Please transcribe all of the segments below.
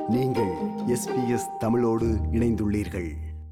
நீங்கள் எஸ்பிஎஸ் தமிழோடு இணைந்துள்ளீர்கள்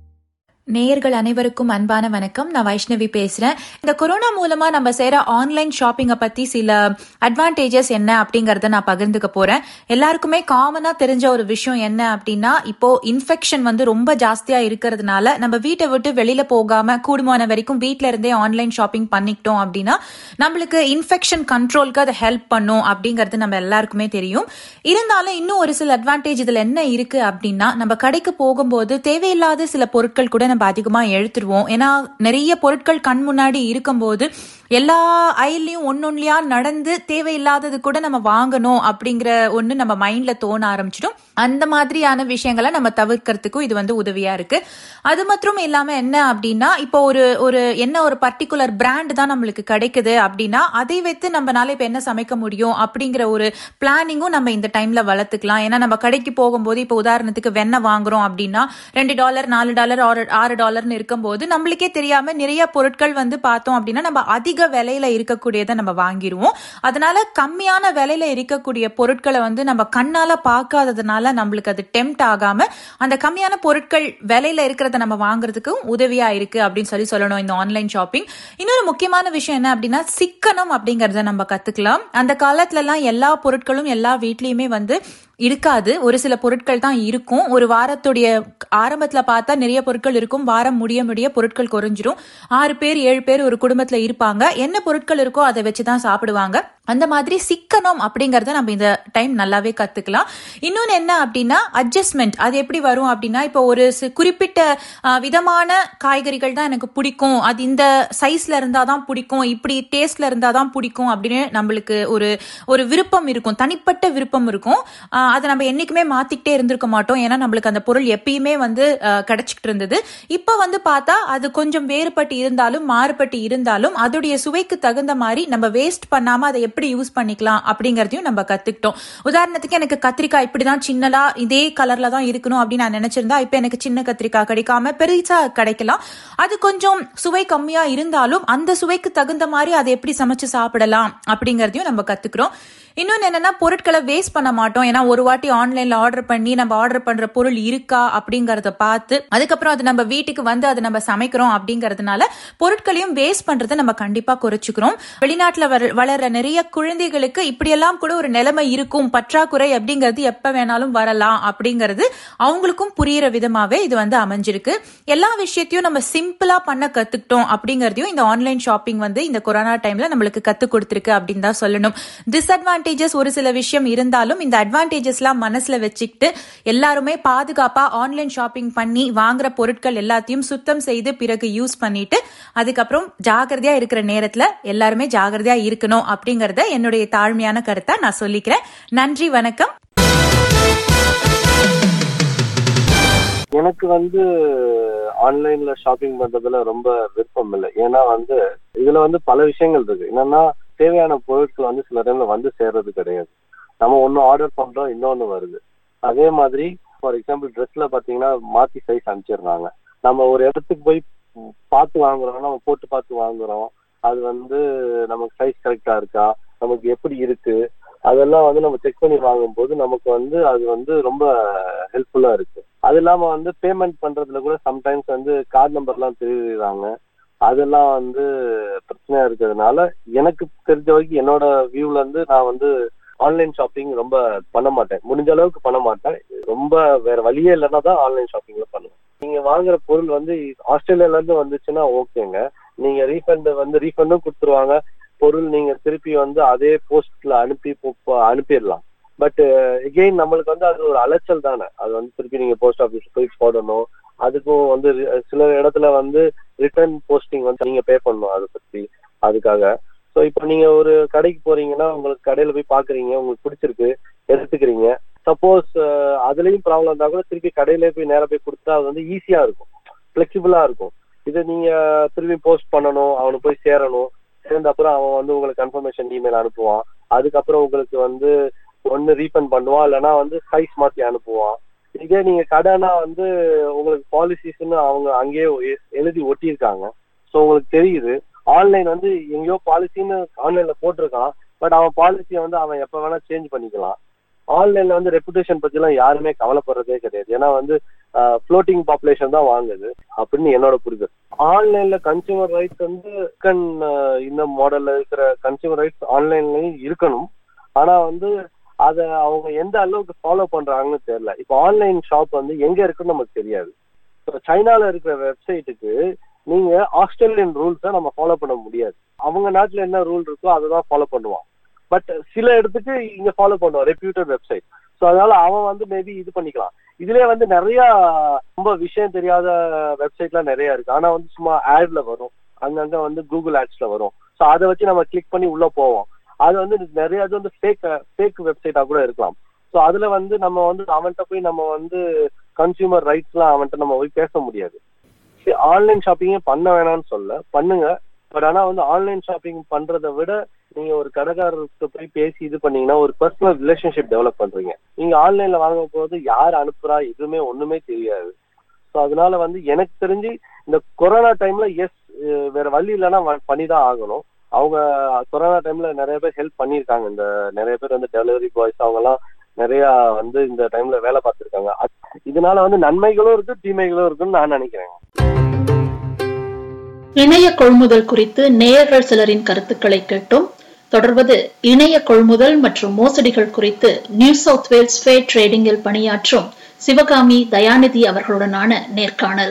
நேயர்கள் அனைவருக்கும் அன்பான வணக்கம் நான் வைஷ்ணவி பேசுறேன் இந்த கொரோனா மூலமா நம்ம செய்யற ஆன்லைன் ஷாப்பிங்கை பத்தி சில அட்வான்டேஜஸ் என்ன அப்படிங்கறத நான் பகிர்ந்துக்க போறேன் எல்லாருக்குமே காமனா தெரிஞ்ச ஒரு விஷயம் என்ன அப்படின்னா இப்போ இன்ஃபெக்ஷன் வந்து ரொம்ப ஜாஸ்தியா இருக்கிறதுனால நம்ம வீட்டை விட்டு வெளியில போகாம கூடுமான வரைக்கும் வீட்ல இருந்தே ஆன்லைன் ஷாப்பிங் பண்ணிக்கிட்டோம் அப்படின்னா நம்மளுக்கு இன்ஃபெக்ஷன் கண்ட்ரோலுக்கு அது ஹெல்ப் பண்ணும் அப்படிங்கிறது நம்ம எல்லாருக்குமே தெரியும் இருந்தாலும் இன்னும் ஒரு சில அட்வான்டேஜ் இதுல என்ன இருக்கு அப்படின்னா நம்ம கடைக்கு போகும்போது தேவையில்லாத சில பொருட்கள் கூட நம்ம அதிகமா எழுத்துருவோம் ஏன்னா நிறைய பொருட்கள் கண் முன்னாடி இருக்கும்போது எல்லா அயல்லையும் ஒன்னொன்னுலயா நடந்து தேவையில்லாதது கூட நம்ம வாங்கணும் அப்படிங்கிற ஒண்ணு நம்ம மைண்ட்ல தோண ஆரம்பிச்சிடும் அந்த மாதிரியான விஷயங்களை நம்ம தவிர்க்கிறதுக்கும் இது வந்து உதவியா இருக்கு அது மற்றும் இல்லாம என்ன அப்படின்னா இப்போ ஒரு ஒரு என்ன ஒரு பர்டிகுலர் பிராண்ட் தான் நம்மளுக்கு கிடைக்குது அப்படின்னா அதை வைத்து நம்மனால இப்ப என்ன சமைக்க முடியும் அப்படிங்கிற ஒரு பிளானிங்கும் நம்ம இந்த டைம்ல வளர்த்துக்கலாம் ஏன்னா நம்ம கடைக்கு போகும்போது இப்போ உதாரணத்துக்கு வெண்ணெய் வாங்குறோம் அப்படின்னா ரெண்டு டாலர் நாலு டாலர் ஆறு ஆறு டாலர்னு இருக்கும்போது நம்மளுக்கே தெரியாம நிறைய பொருட்கள் வந்து பார்த்தோம் அப்படின்னா நம்ம அதிக விலையில இருக்கக்கூடியதை நம்ம வாங்கிடுவோம் அதனால கம்மியான விலையில இருக்கக்கூடிய பொருட்களை வந்து நம்ம கண்ணால பார்க்காததுனால நம்மளுக்கு அது டெம்ட் ஆகாம அந்த கம்மியான பொருட்கள் விலையில இருக்கிறத நம்ம வாங்குறதுக்கும் உதவியா இருக்கு அப்படின்னு சொல்லி சொல்லணும் இந்த ஆன்லைன் ஷாப்பிங் இன்னொரு முக்கியமான விஷயம் என்ன அப்படின்னா சிக்கனம் அப்படிங்கறத நம்ம கத்துக்கலாம் அந்த காலத்துல எல்லாம் எல்லா பொருட்களும் எல்லா வீட்லயுமே வந்து இருக்காது ஒரு சில பொருட்கள் தான் இருக்கும் ஒரு வாரத்துடைய ஆரம்பத்துல பார்த்தா நிறைய பொருட்கள் இருக்கும் வாரம் முடிய முடிய பொருட்கள் குறைஞ்சிரும் ஆறு பேர் ஏழு பேர் ஒரு குடும்பத்துல இருப்பாங்க என்ன பொருட்கள் இருக்கோ அதை வச்சுதான் சாப்பிடுவாங்க அந்த மாதிரி சிக்கனம் அப்படிங்கறத நம்ம இந்த டைம் நல்லாவே கத்துக்கலாம் இன்னொன்னு என்ன அப்படின்னா அட்ஜஸ்ட்மெண்ட் அது எப்படி வரும் அப்படின்னா இப்போ ஒரு சி- குறிப்பிட்ட ஆ, விதமான காய்கறிகள் தான் எனக்கு பிடிக்கும் அது இந்த சைஸ்ல இருந்தாதான் பிடிக்கும் இப்படி டேஸ்ட்ல இருந்தாதான் பிடிக்கும் அப்படின்னு நம்மளுக்கு ஒரு ஒரு விருப்பம் இருக்கும் தனிப்பட்ட விருப்பம் இருக்கும் ஆ, அதை நம்ம என்னைக்குமே மாத்திக்கிட்டே இருந்திருக்க மாட்டோம் ஏன்னா நம்மளுக்கு அந்த பொருள் எப்பயுமே வந்து ஆ, கிடைச்சிக்கிட்டு இருந்தது இப்ப வந்து பார்த்தா அது கொஞ்சம் வேறுபட்டு இருந்தாலும் மாறுபட்டு இருந்தாலும் அதோடைய சுவைக்கு தகுந்த மாதிரி நம்ம வேஸ்ட் பண்ணாம அதை எப்படி யூஸ் பண்ணிக்கலாம் அப்படிங்கறதையும் நம்ம கத்துக்கிட்டோம் உதாரணத்துக்கு எனக்கு கத்திரிக்காய் இப்படிதான் சின்னதா இதே கலர்ல தான் இருக்கணும் அப்படின்னு நான் நினைச்சிருந்தா இப்ப எனக்கு சின்ன கத்திரிக்காய் கிடைக்காம பெருசா கிடைக்கலாம் அது கொஞ்சம் சுவை கம்மியா இருந்தாலும் அந்த சுவைக்கு தகுந்த மாதிரி அதை எப்படி சமைச்சு சாப்பிடலாம் அப்படிங்கறதையும் நம்ம கத்துக்கிறோம் இன்னொன்னு என்னன்னா பொருட்களை வேஸ்ட் பண்ண மாட்டோம் ஏன்னா ஒரு வாட்டி ஆன்லைன்ல ஆர்டர் பண்ணி நம்ம ஆர்டர் பண்ற பொருள் இருக்கா அப்படிங்கறத பார்த்து அதுக்கப்புறம் அது நம்ம வீட்டுக்கு வந்து அதை நம்ம சமைக்கிறோம் அப்படிங்கறதுனால பொருட்களையும் வேஸ்ட் பண்றதை நம்ம கண்டிப்பா குறைச்சுக்கிறோம் வெளிநாட்டுல வர- வளர்ற நிறைய குழந்தைகளுக்கு இப்படியெல்லாம் கூட ஒரு நிலைமை இருக்கும் பற்றாக்குறை அப்படிங்கிறது எப்ப வேணாலும் வரலாம் அப்படிங்கிறது அவங்களுக்கும் புரியிற விதமாவே இது வந்து அமைஞ்சிருக்கு எல்லா விஷயத்தையும் நம்ம சிம்பிளா பண்ண கத்துக்கிட்டோம் அப்படிங்கறதையும் இந்த ஆன்லைன் ஷாப்பிங் வந்து இந்த கொரோனா டைம்ல நம்மளுக்கு கத்து கொடுத்திருக்கு அப்படின்னு தான் சொல்லணும் டிஸ்அட்வான்டேஜஸ் ஒரு சில விஷயம் இருந்தாலும் இந்த அட்வான்டேஜஸ்லாம் மனசுல வச்சுக்கிட்டு எல்லாருமே பாதுகாப்பா ஆன்லைன் ஷாப்பிங் பண்ணி வாங்குற பொருட்கள் எல்லாத்தையும் சுத்தம் செய்து பிறகு யூஸ் பண்ணிட்டு அதுக்கப்புறம் ஜாகிரதையா இருக்கிற நேரத்துல எல்லாருமே ஜாகிரதையா இருக்கணும் அப்படிங்கறத என்னுடைய தாழ்மையான கருத்தா நான் சொல்லிக்கிறேன் நன்றி வணக்கம் எனக்கு வந்து ஆன்லைன்ல ஷாப்பிங் பண்றதுல ரொம்ப விருப்பம் இல்லை ஏன்னா வந்து இதுல வந்து பல விஷயங்கள் இருக்கு என்னன்னா தேவையான பொருட்கள் வந்து சில டைம்ல வந்து சேர்றது கிடையாது நம்ம ஒண்ணு ஆர்டர் பண்றோம் இன்னொன்னு வருது அதே மாதிரி ஃபார் எக்ஸாம்பிள் ட்ரெஸ்ல பாத்தீங்கன்னா மாத்தி சைஸ் அனுப்பிச்சிடுறாங்க நம்ம ஒரு இடத்துக்கு போய் பார்த்து வாங்குறோம் நம்ம போட்டு பார்த்து வாங்குறோம் அது வந்து நமக்கு சைஸ் கரெக்டா இருக்கா நமக்கு எப்படி இருக்கு அதெல்லாம் வந்து நம்ம செக் பண்ணி வாங்கும்போது நமக்கு வந்து அது வந்து ரொம்ப ஹெல்ப்ஃபுல்லா இருக்கு அது இல்லாம வந்து பேமெண்ட் பண்றதுல கூட சம்டைம்ஸ் வந்து கார்டு நம்பர்லாம் தெரியுறாங்க அதெல்லாம் வந்து பிரச்சனையா இருக்கிறதுனால எனக்கு தெரிஞ்ச வரைக்கும் என்னோட வியூல இருந்து நான் வந்து ஆன்லைன் ஷாப்பிங் ரொம்ப பண்ண மாட்டேன் முடிஞ்ச அளவுக்கு பண்ண மாட்டேன் ரொம்ப வேற வழியே இல்லைன்னா தான் ஆன்லைன் ஷாப்பிங்ல பண்ணுவேன் நீங்க வாங்குற பொருள் வந்து ஆஸ்திரேலியால இருந்து வந்துச்சுன்னா ஓகேங்க நீங்க ரீஃபண்ட் வந்து ரீஃபண்டும் கொடுத்துருவாங்க பொருள் நீங்க திருப்பி வந்து அதே போஸ்ட்ல அனுப்பி போ- அனுப்பிடலாம் பட் எகெயின் நம்மளுக்கு வந்து அது ஒரு அலைச்சல் தானே அது வந்து திருப்பி நீங்க போஸ்ட் ஆஃபீஸ் போய் போடணும் அதுக்கும் வந்து ரி- சில இடத்துல வந்து ரிட்டர்ன் போஸ்டிங் வந்து நீங்க பே பண்ணணும் அதை பத்தி அதுக்காக ஸோ இப்போ நீங்க ஒரு கடைக்கு போறீங்கன்னா உங்களுக்கு கடையில போய் பாக்குறீங்க உங்களுக்கு பிடிச்சிருக்கு எடுத்துக்கிறீங்க சப்போஸ் அதுலயும் ப்ராப்ளம் இருந்தா கூட திருப்பி கடையிலே போய் நேரா போய் கொடுத்தா அது வந்து ஈஸியா இருக்கும் ஃபிளெக்சிபிளா இருக்கும் இதை நீங்க திருப்பி போஸ்ட் பண்ணணும் அவனுக்கு போய் சேரணும் சேர்ந்த அப்புறம் அவன் வந்து உங்களுக்கு கன்ஃபர்மேஷன் இமெயில் அனுப்புவான் அதுக்கப்புறம் உங்களுக்கு வந்து ஒன்னு ரீஃபண்ட் பண்ணுவான் இல்லைன்னா வந்து சைஸ் மாத்தி அனுப்புவான் இதே நீங்க கடைனா வந்து உங்களுக்கு பாலிசிஸ்ன்னு அவங்க அங்கேயே எ- எழுதி ஒட்டியிருக்காங்க ஸோ உங்களுக்கு தெரியுது ஆன்லைன் வந்து எங்கேயோ பாலிசின்னு ஆன்லைன்ல போட்டிருக்கான் பட் அவன் பாலிசியை வந்து அவன் எப்ப வேணா சேஞ்ச் பண்ணிக்கலாம் ஆன்லைன்ல வந்து ரெப்புடேஷன் பத்தி எல்லாம் யாருமே கவலைப்படுறதே கிடையாது ஏன்னா வந்து ஃப்ளோட்டிங் பாப்புலேஷன் தான் வாங்குது அப்படின்னு என்னோட புரிதல் ஆன்லைன்ல கன்சியூமர் ரைட்ஸ் வந்து கன் இந்த மாடல்ல இருக்கிற கன்சியூமர் ரைட்ஸ் ஆன்லைன்லயும் இருக்கணும் ஆனா வந்து அத அவங்க எந்த அளவுக்கு ஃபாலோ பண்றாங்கன்னு தெரியல இப்போ ஆன்லைன் ஷாப் வந்து எங்க இருக்குன்னு நமக்கு தெரியாது இப்போ சைனால இருக்கிற வெப்சைட்டுக்கு நீங்க ஆஸ்திரேலியன் ரூல்ஸை நம்ம ஃபாலோ பண்ண முடியாது அவங்க நாட்டுல என்ன ரூல் இருக்கோ அதை தான் ஃபாலோ பண்ணுவான் பட் சில இடத்துக்கு இங்க ஃபாலோ பண்ணுவான் ரெப்யூட்டட் வெப்சைட் ஸோ அதனால அவன் வந்து மேபி இது பண்ணிக்கலாம் இதுலயே வந்து நிறைய ரொம்ப விஷயம் தெரியாத வெப்சைட்லாம் நிறைய இருக்கு ஆனா வந்து சும்மா ஆட்ல வரும் அங்கங்க வந்து கூகுள் ஆட்ஸ்ல வரும் ஸோ அதை வச்சு நம்ம கிளிக் பண்ணி உள்ள போவோம் அது வந்து நிறைய இது வந்து ஃபேக் ஃபேக் வெப்சைட்டா கூட இருக்கலாம் ஸோ அதுல வந்து நம்ம வந்து அவன்கிட்ட போய் நம்ம வந்து கன்சியூமர் ரைட்ஸ்லாம் அவன்கிட்ட நம்ம போய் பேச முடியாது ஆன்லைன் ஷாப்பிங்கே பண்ண வேணாம்னு சொல்ல பண்ணுங்க பட் ஆனா வந்து ஆன்லைன் ஷாப்பிங் பண்றதை விட நீங்க ஒரு கடைக்காரர்கிட்ட போய் பேசி இது பண்ணீங்கன்னா ஒரு பர்சனல் ரிலேஷன்ஷிப் டெவலப் பண்றீங்க நீங்க ஆன்லைன்ல வாங்கும் போது யார் அனுப்புறா எதுவுமே ஒண்ணுமே தெரியாது ஸோ அதனால வந்து எனக்கு தெரிஞ்சு இந்த கொரோனா டைம்ல எஸ் வேற வழி இல்லைன்னா பண்ணி தான் ஆகணும் அவங்க கொரோனா டைம்ல நிறைய பேர் ஹெல்ப் பண்ணியிருக்காங்க இந்த நிறைய பேர் வந்து டெலிவரி பாய்ஸ் அவங்க எல்லாம் நிறைய வந்து இந்த டைம்ல வேலை பார்த்துருக்காங்க இதனால வந்து நன்மைகளும் இருக்கு தீமைகளும் இருக்குன்னு நான் நினைக்கிறேன் இணைய கொள்முதல் குறித்து நேயர்கள் சிலரின் கருத்துக்களை கேட்டோம் தொடர்வது இணைய கொள்முதல் மற்றும் மோசடிகள் குறித்து நியூ சவுத் வேல்ஸ் ஃபே ட்ரேடிங்கில் பணியாற்றும் சிவகாமி தயாநிதி அவர்களுடனான நேர்காணல்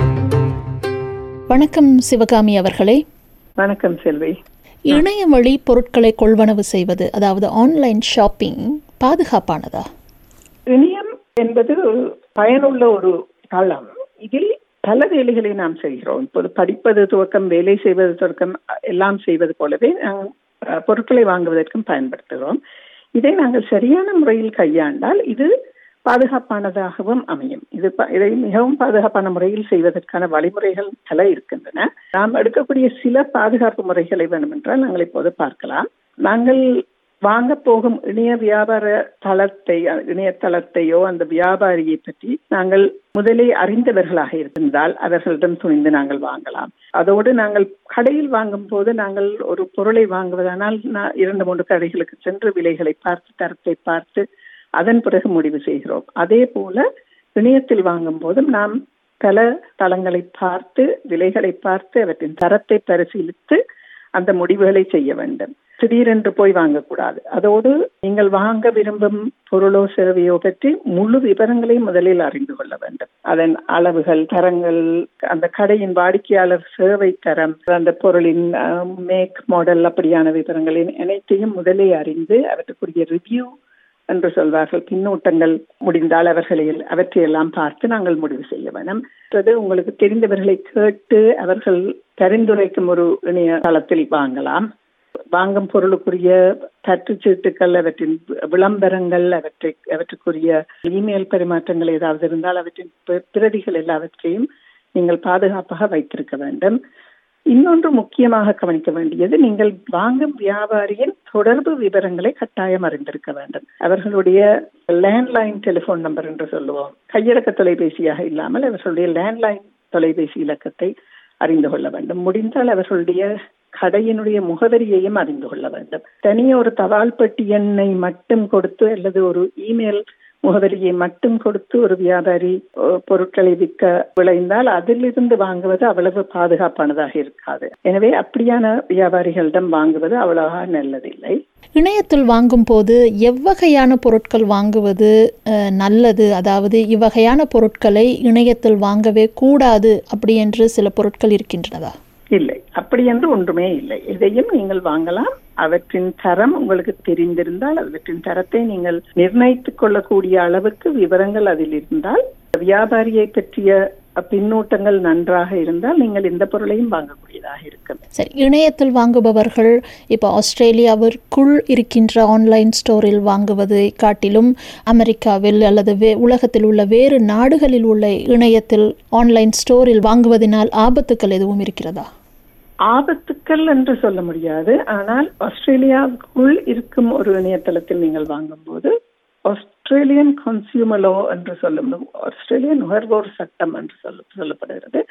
வணக்கம் சிவகாமி அவர்களே வணக்கம் செல்வி இணைய வழி பொருட்களை கொள்வனவு செய்வது அதாவது ஆன்லைன் ஷாப்பிங் பாதுகாப்பானதா இணையம் என்பது பயனுள்ள ஒரு தளம் இதில் பல வேலைகளை நாம் செய்கிறோம் இப்போது படிப்பது துவக்கம் வேலை செய்வது துவக்கம் எல்லாம் செய்வது போலவே பொருட்களை வாங்குவதற்கும் பயன்படுத்துகிறோம் இதை நாங்கள் சரியான முறையில் கையாண்டால் இது பாதுகாப்பானதாகவும் அமையும் இது இதை மிகவும் பாதுகாப்பான முறையில் செய்வதற்கான வழிமுறைகள் பல இருக்கின்றன நாம் எடுக்கக்கூடிய சில பாதுகாப்பு முறைகளை வேண்டுமென்றால் நாங்கள் இப்போது பார்க்கலாம் நாங்கள் வாங்க போகும் இணைய வியாபார தளத்தை இணையதளத்தையோ அந்த வியாபாரியை பற்றி நாங்கள் முதலே அறிந்தவர்களாக இருந்தால் அவர்களிடம் துணிந்து நாங்கள் வாங்கலாம் அதோடு நாங்கள் கடையில் வாங்கும் போது நாங்கள் ஒரு பொருளை வாங்குவதானால் இரண்டு மூன்று கடைகளுக்கு சென்று விலைகளை பார்த்து தரத்தை பார்த்து அதன் பிறகு முடிவு செய்கிறோம் அதே போல இணையத்தில் வாங்கும் போதும் நாம் பல தளங்களை பார்த்து விலைகளை பார்த்து அவற்றின் தரத்தை பரிசீலித்து அந்த முடிவுகளை செய்ய வேண்டும் திடீரென்று போய் வாங்கக்கூடாது அதோடு நீங்கள் வாங்க விரும்பும் பொருளோ சேவையோ பற்றி முழு விவரங்களையும் முதலில் அறிந்து கொள்ள வேண்டும் அதன் அளவுகள் தரங்கள் அந்த கடையின் வாடிக்கையாளர் சேவை தரம் அந்த பொருளின் மேக் மாடல் அப்படியான விவரங்களின் அனைத்தையும் முதலே அறிந்து அவற்றுக்குரிய ரிவ்யூ என்று சொல்வார்கள் பின்னூட்டங்கள் முடிந்தால் அவர்களில் அவற்றையெல்லாம் பார்த்து நாங்கள் முடிவு செய்ய வேணும் உங்களுக்கு தெரிந்தவர்களை கேட்டு அவர்கள் பரிந்துரைக்கும் ஒரு இணையதளத்தில் வாங்கலாம் வாங்கும் பொருளுக்குரிய தட்டுச்சீட்டுகள் அவற்றின் விளம்பரங்கள் அவற்றை அவற்றுக்குரிய இமெயில் பரிமாற்றங்கள் ஏதாவது இருந்தால் அவற்றின் பிரதிகள் எல்லாவற்றையும் நீங்கள் பாதுகாப்பாக வைத்திருக்க வேண்டும் இன்னொன்று முக்கியமாக கவனிக்க வேண்டியது நீங்கள் வாங்கும் வியாபாரியின் தொடர்பு விவரங்களை கட்டாயம் அறிந்திருக்க வேண்டும் அவர்களுடைய லேண்ட்லைன் டெலிபோன் நம்பர் என்று சொல்லுவோம் கையடக்க தொலைபேசியாக இல்லாமல் அவர்களுடைய லேண்ட்லைன் தொலைபேசி இலக்கத்தை அறிந்து கொள்ள வேண்டும் முடிந்தால் அவர்களுடைய கடையினுடைய முகவரியையும் அறிந்து கொள்ள வேண்டும் தனியே ஒரு தபால் பெட்டி எண்ணை மட்டும் கொடுத்து அல்லது ஒரு இமெயில் முகவரியை மட்டும் கொடுத்து ஒரு வியாபாரி பொருட்களை விற்க விளைந்தால் அதிலிருந்து வாங்குவது அவ்வளவு பாதுகாப்பானதாக இருக்காது எனவே அப்படியான வியாபாரிகளிடம் வாங்குவது அவ்வளவா நல்லதில்லை இணையத்தில் வாங்கும் போது எவ்வகையான பொருட்கள் வாங்குவது நல்லது அதாவது இவ்வகையான பொருட்களை இணையத்தில் வாங்கவே கூடாது அப்படி என்று சில பொருட்கள் இருக்கின்றனதா இல்லை அப்படி என்று ஒன்றுமே இல்லை எதையும் நீங்கள் வாங்கலாம் அவற்றின் தரம் உங்களுக்கு தெரிந்திருந்தால் அவற்றின் தரத்தை நீங்கள் நிர்ணயித்துக் கொள்ளக்கூடிய அளவுக்கு விவரங்கள் அதில் இருந்தால் வியாபாரியை பற்றிய பின்னூட்டங்கள் நன்றாக இருந்தால் நீங்கள் எந்த பொருளையும் வாங்கக்கூடியதாக இருக்கும் சரி இணையத்தில் வாங்குபவர்கள் இப்போ ஆஸ்திரேலியாவிற்குள் இருக்கின்ற ஆன்லைன் ஸ்டோரில் வாங்குவதை காட்டிலும் அமெரிக்காவில் அல்லது வே உலகத்தில் உள்ள வேறு நாடுகளில் உள்ள இணையத்தில் ஆன்லைன் ஸ்டோரில் வாங்குவதனால் ஆபத்துக்கள் எதுவும் இருக்கிறதா ஆபத்துக்கள் என்று சொல்ல முடியாது ஆனால் ஆஸ்திரேலியாவுக்குள் இருக்கும் ஒரு இணையதளத்தில் நீங்கள் வாங்கும்போது ஆஸ்திரேலியன் கன்சியூமர் லோ என்று சொல்லும் ஆஸ்திரேலிய நுகர்வோர் சட்டம் என்று சொல்ல சொல்லப்படுகிறது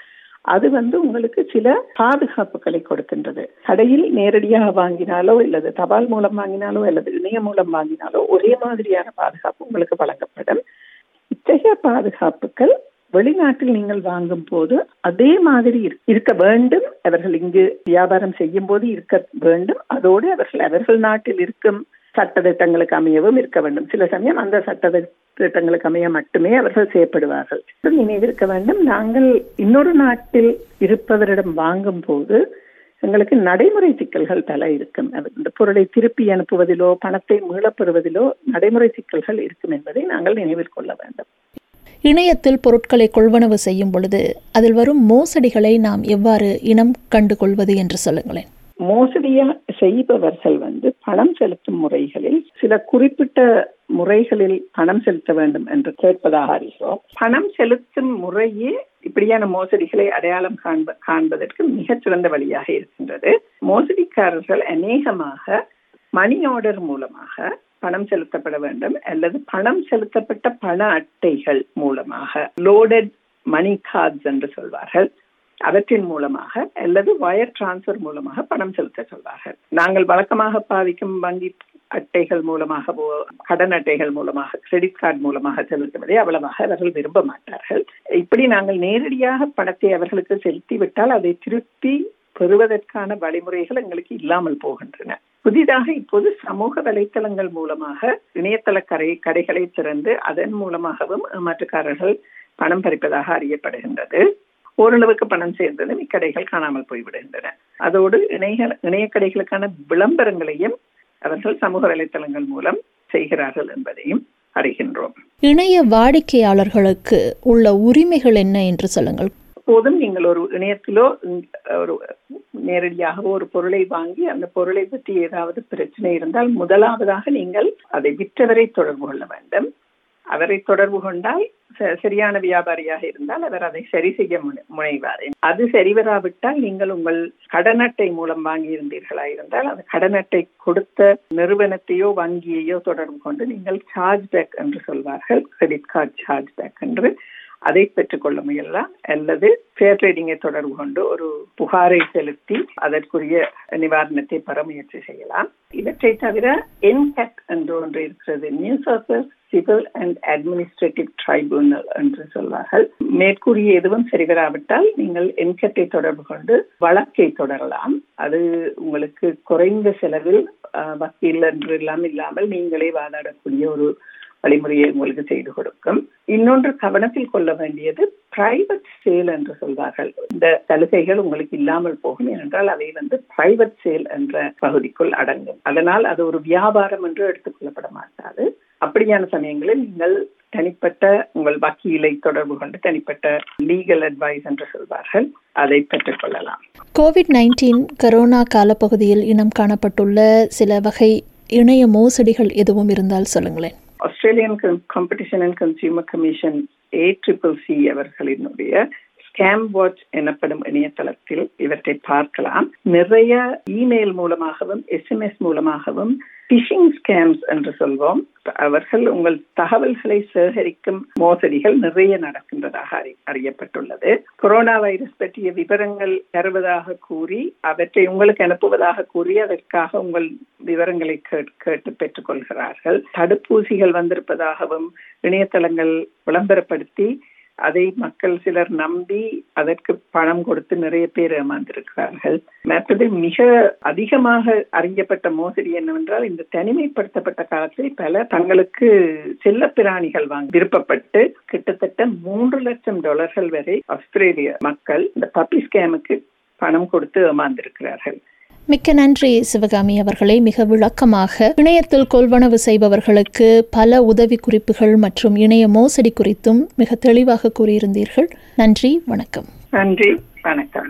அது வந்து உங்களுக்கு சில பாதுகாப்புகளை கொடுக்கின்றது கடையில் நேரடியாக வாங்கினாலோ அல்லது தபால் மூலம் வாங்கினாலோ அல்லது இணையம் மூலம் வாங்கினாலோ ஒரே மாதிரியான பாதுகாப்பு உங்களுக்கு வழங்கப்படும் இத்தகைய பாதுகாப்புகள் வெளிநாட்டில் நீங்கள் வாங்கும் போது அதே மாதிரி இருக்க வேண்டும் அவர்கள் இங்கு வியாபாரம் செய்யும் போது இருக்க வேண்டும் அதோடு அவர்கள் அவர்கள் நாட்டில் இருக்கும் சட்ட திட்டங்களுக்கு அமையவும் இருக்க வேண்டும் சில சமயம் அந்த சட்ட திட்டங்களுக்கு அமைய மட்டுமே அவர்கள் செய்யப்படுவார்கள் நினைவிருக்க வேண்டும் நாங்கள் இன்னொரு நாட்டில் இருப்பவரிடம் வாங்கும் போது எங்களுக்கு நடைமுறை சிக்கல்கள் பல இருக்கும் இந்த பொருளை திருப்பி அனுப்புவதிலோ பணத்தை மீளப்பெறுவதிலோ நடைமுறை சிக்கல்கள் இருக்கும் என்பதை நாங்கள் நினைவில் கொள்ள வேண்டும் இணையத்தில் பொருட்களை கொள்வனவு செய்யும் பொழுது அதில் வரும் மோசடிகளை நாம் எவ்வாறு இனம் கண்டு கொள்வது என்று சொல்லுங்களேன் மோசடியா செய்பவர்கள் வந்து பணம் செலுத்தும் முறைகளில் சில குறிப்பிட்ட முறைகளில் பணம் செலுத்த வேண்டும் என்று கேட்பதாக அறிகிறோம் பணம் செலுத்தும் முறையே இப்படியான மோசடிகளை அடையாளம் காண்ப காண்பதற்கு மிகச்சிறந்த வழியாக இருக்கின்றது மோசடிக்காரர்கள் அநேகமாக மணி ஆர்டர் மூலமாக பணம் செலுத்தப்பட வேண்டும் அல்லது பணம் செலுத்தப்பட்ட பண அட்டைகள் மூலமாக லோடட் மணி கார்ட்ஸ் என்று சொல்வார்கள் அவற்றின் மூலமாக அல்லது வயர் டிரான்ஸ்பர் மூலமாக பணம் செலுத்த சொல்வார்கள் நாங்கள் வழக்கமாக பாதிக்கும் வங்கி அட்டைகள் மூலமாகவோ கடன் அட்டைகள் மூலமாக கிரெடிட் கார்டு மூலமாக செலுத்துவதை அவ்வளவாக அவர்கள் விரும்ப மாட்டார்கள் இப்படி நாங்கள் நேரடியாக பணத்தை அவர்களுக்கு செலுத்தி விட்டால் அதை திருப்பி பெறுவதற்கான வழிமுறைகள் எங்களுக்கு இல்லாமல் போகின்றன புதிதாக இப்போது சமூக வலைத்தளங்கள் மூலமாக இணையதள கரை கடைகளை திறந்து அதன் மூலமாகவும் ஏமாற்றுக்காரர்கள் பணம் பறிப்பதாக அறியப்படுகின்றது ஓரளவுக்கு பணம் சேர்ந்ததும் இக்கடைகள் காணாமல் போய்விடுகின்றன அதோடு இணைய இணைய கடைகளுக்கான விளம்பரங்களையும் அவர்கள் சமூக வலைத்தளங்கள் மூலம் செய்கிறார்கள் என்பதையும் அறிகின்றோம் இணைய வாடிக்கையாளர்களுக்கு உள்ள உரிமைகள் என்ன என்று சொல்லுங்கள் போதும் நீங்கள் ஒரு இணையத்திலோ ஒரு நேரடியாக ஒரு பொருளை வாங்கி அந்த பொருளை பற்றி ஏதாவது பிரச்சனை இருந்தால் முதலாவதாக நீங்கள் அதை விற்றவரை தொடர்பு கொள்ள வேண்டும் அவரை தொடர்பு கொண்டால் சரியான வியாபாரியாக இருந்தால் அவர் அதை சரி செய்ய முனைவார் அது சரிவராவிட்டால் நீங்கள் உங்கள் கடன் அட்டை மூலம் வாங்கி இருந்தீர்களா இருந்தால் அந்த கடன் அட்டை கொடுத்த நிறுவனத்தையோ வங்கியையோ தொடர்பு கொண்டு நீங்கள் சார்ஜ் பேக் என்று சொல்வார்கள் கிரெடிட் கார்டு சார்ஜ் பேக் என்று அதை பெற்றுக்கொள்ள முயலலாம் அல்லது ஃபேர் ட்ரேடிங்கை தொடர்பு கொண்டு ஒரு புகாரை செலுத்தி அதற்குரிய நிவாரணத்தை பெற முயற்சி செய்யலாம் இவற்றை தவிர என்கேட் என்று ஒன்று இருக்கிறது new south civil and administrative tribunal என்று சொல்வார்கள் மேற்கூறிய எதுவும் சரிவராவிட்டால் நீங்கள் என்கேட்டை தொடர்பு கொண்டு வழக்கை தொடரலாம் அது உங்களுக்கு குறைந்த செலவில் வக்கீல் என்று எல்லாம் இல்லாமல் நீங்களே வாதாடக்கூடிய ஒரு வழிமுறையை உங்களுக்கு செய்து கொடுக்கும் இன்னொன்று கவனத்தில் கொள்ள வேண்டியது பிரைவேட் சேல் என்று சொல்வார்கள் இந்த சலுகைகள் உங்களுக்கு இல்லாமல் போகும் ஏனென்றால் அவை வந்து பிரைவேட் சேல் என்ற பகுதிக்குள் அடங்கும் அதனால் அது ஒரு வியாபாரம் என்று எடுத்துக்கொள்ளப்பட மாட்டாது அப்படியான சமயங்களில் நீங்கள் தனிப்பட்ட உங்கள் வக்கீலை தொடர்பு கொண்டு தனிப்பட்ட லீகல் அட்வைஸ் என்று சொல்வார்கள் அதை பெற்றுக்கொள்ளலாம் கோவிட் நைன்டீன் கரோனா காலப்பகுதியில் இனம் காணப்பட்டுள்ள சில வகை இணைய மோசடிகள் எதுவும் இருந்தால் சொல்லுங்களேன் Australian competition and consumer commission A triple C அவர்களினுடைய ஸ்கேம் வாட்ச் எனப்படும் இணையதளத்தில் இவற்றை பார்க்கலாம் நிறைய இமெயில் மூலமாகவும் எஸ்எம்எஸ் மூலமாகவும் பிஷிங் ஸ்கேம்ஸ் என்று சொல்வோம் அவர்கள் உங்கள் தகவல்களை சேகரிக்கும் மோசடிகள் நிறைய நடக்கின்றதாக அறியப்பட்டுள்ளது கொரோனா வைரஸ் பற்றிய விவரங்கள் தருவதாக கூறி அவற்றை உங்களுக்கு அனுப்புவதாக கூறி அதற்காக உங்கள் விவரங்களை கேட்டு பெற்றுக்கொள்கிறார்கள் தடுப்பூசிகள் வந்திருப்பதாகவும் இணையதளங்கள் விளம்பரப்படுத்தி அதை மக்கள் சிலர் நம்பி அதற்கு பணம் கொடுத்து நிறைய பேர் ஏமாந்திருக்கிறார்கள் மற்றது மிக அதிகமாக அறியப்பட்ட மோசடி என்னவென்றால் இந்த தனிமைப்படுத்தப்பட்ட காலத்தில் பல தங்களுக்கு செல்ல பிராணிகள் வாங்க விருப்பப்பட்டு கிட்டத்தட்ட மூன்று லட்சம் டாலர்கள் வரை ஆஸ்திரேலிய மக்கள் இந்த பப்பி ஸ்கேமுக்கு பணம் கொடுத்து ஏமாந்திருக்கிறார்கள் மிக்க நன்றி சிவகாமி அவர்களை மிக விளக்கமாக இணையத்தில் கொள்வனவு செய்பவர்களுக்கு பல உதவி குறிப்புகள் மற்றும் இணைய மோசடி குறித்தும் மிக தெளிவாக கூறியிருந்தீர்கள் நன்றி வணக்கம் நன்றி வணக்கம்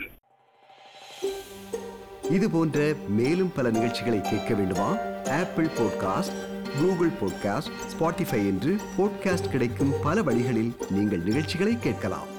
இது போன்ற மேலும் பல நிகழ்ச்சிகளை கேட்க வேண்டுமா Apple podcast Google podcast Spotify என்று பாட்காஸ்ட் கிடைக்கும் பல வழிகளில் நீங்கள் நிகழ்ச்சிகளை கேட்கலாம்